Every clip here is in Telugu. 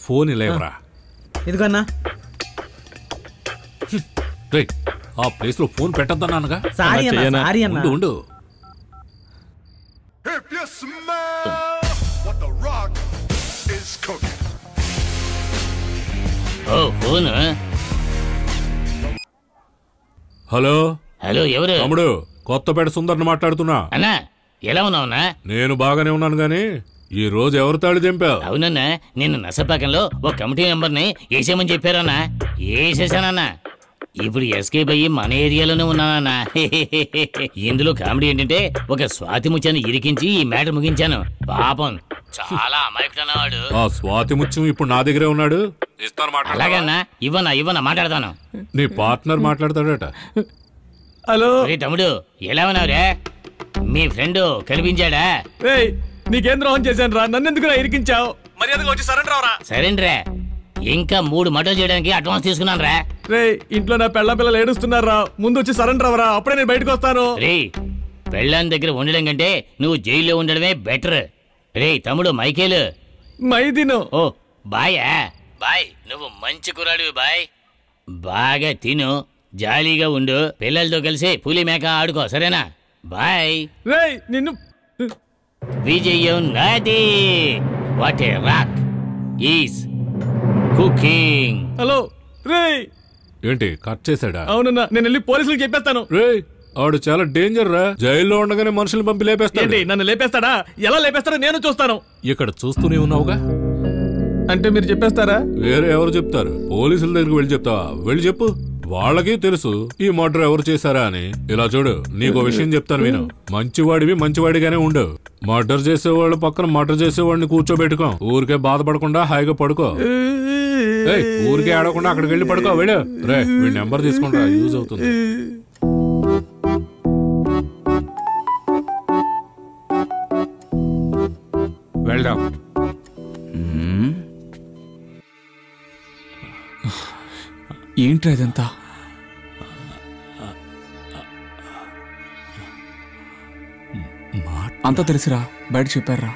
ఫోన్ ఇలేవరా ఇదిగో అన్నా రే ఆ ప్లేస్ లో ఫోన్ పెట్టద్దన్నానుగా సారీ అన్న చెయ్యనా? సారీ అన్న ఉండు ఉండు If you smell what the rock is cooking. Oh phone hello hello ఎవరు తమ్ముడు కొత్తపేట సుందర్ని మాట్లాడుతున్నా అన్నా ఎలా ఉన్నావునా నేను బాగానే ఉన్నాను గాని ఈ రోజు ఎవరు తాళి దింపావు అవునన్నా నేను నసపాకంలో ఒక కమిటీ మెంబర్ని వేసేయమని చెప్పారన్నా వేసేసానన్నా ఇప్పుడు ఎస్కేప్ అయ్యి మన ఏరియాలోనే ఉన్నానన్నా ఇందులో కామెడీ ఏంటంటే ఒక స్వాతి ముత్యాన్ని ఇరికించి ఈ మ్యాటర్ ముగించాను పాపం చాలా అమాయకుడన్నా వాడు ఆ స్వాతి ముత్యం ఇప్పుడు నా దగ్గరే ఉన్నాడు ఇస్తాను మాట్లాడతావా? అలాగన్నా ఇవ్వనా ఇవ్వనా మాట్లాడతాను నీ పార్ట్నర్ మాట్లాడతాడట హలో ఒరే తమ్ముడు ఎలా ఉన్నావురా మీ ఫ్రెండ్ కనిపించాడా రేయ్ నీకేం ద్రోహం చేశాను రా నన్ను ఎందుకు ఇరికించావు మర్యాదగా వచ్చి సరెండర్ అవరా సరేండ్రా ఇంకా మూడు మటలు చేయడానికి అడ్వాన్స్ తీసుకున్నాను రా రేయ్ ఇంట్లో నా పెళ్ళ పిల్లలు ఏడుస్తున్నారా ముందు వచ్చి సరెండర్ అవరా అప్పుడే నేను బయటకు వస్తాను రే పెళ్ళాన్ దగ్గర ఉండడం కంటే నువ్వు జైల్లో ఉండడమే బెటర్ రే తమ్ముడు మైకేలు మైదిను ఓ బాయా బాయ్ నువ్వు మంచి కురాడివి బాయ్ బాగా తిను జాలీగా ఉండు పిల్లలతో కలిసి పులి మేక ఆడుకో సరేనా బాయ్ రేయ్ నిన్ను విజయం నాది what a rock is cooking hello రేయ్ ఏంటి కట్ చేశాడా అవునన్నా నేను వెళ్ళి పోలీసులకు చెప్పేస్తాను రే ఆడు చాలా డేంజర్ రా జైల్లో ఉండగానే మనుషులు పంపి లేపేస్తాడు ఏంటి నన్ను లేపేస్తాడా ఎలా లేపేస్తాడో నేను చూస్తాను ఇక్కడ చూస్తూనే ఉన్నావుగా అంటే మీరు చెప్పేస్తారా వేరే ఎవరు చెప్తారు పోలీసుల దగ్గరికి వెళ్ళి చెప్తావా వెళ్ళి చెప్పు వాళ్ళకి తెలుసు ఈ మర్డర్ ఎవరు చేశారా అని ఇలా చూడు నీకు విషయం చెప్తాను విను మంచివాడివి మంచివాడిగానే ఉండు మర్డర్ చేసేవాళ్ళ పక్కన మర్డర్ చేసేవాడిని కూర్చోబెట్టుకో ఊరికే బాధపడకుండా హాయిగా పడుకో ఏయ్, ఊరికే ఆడకుండా అక్కడికి వెళ్ళి పడుకో వెళ్ళు రే వీడి నెంబర్ తీసుకుంటా యూజ్ అవుతుంది వెళ్దాం ఏంట్రా ఇదంతా అంతా తెలుసురా బయట చెప్పారా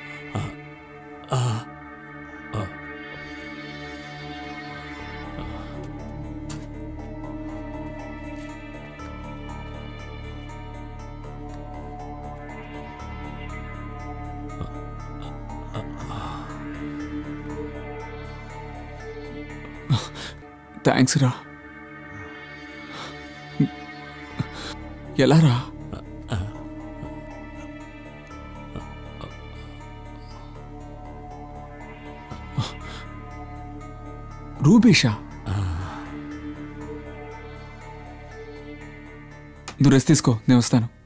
థ్యాంక్స్ రా ఎలా రా రూబేషా నువ్వు రెస్ట్ తీసుకో నేను వస్తాను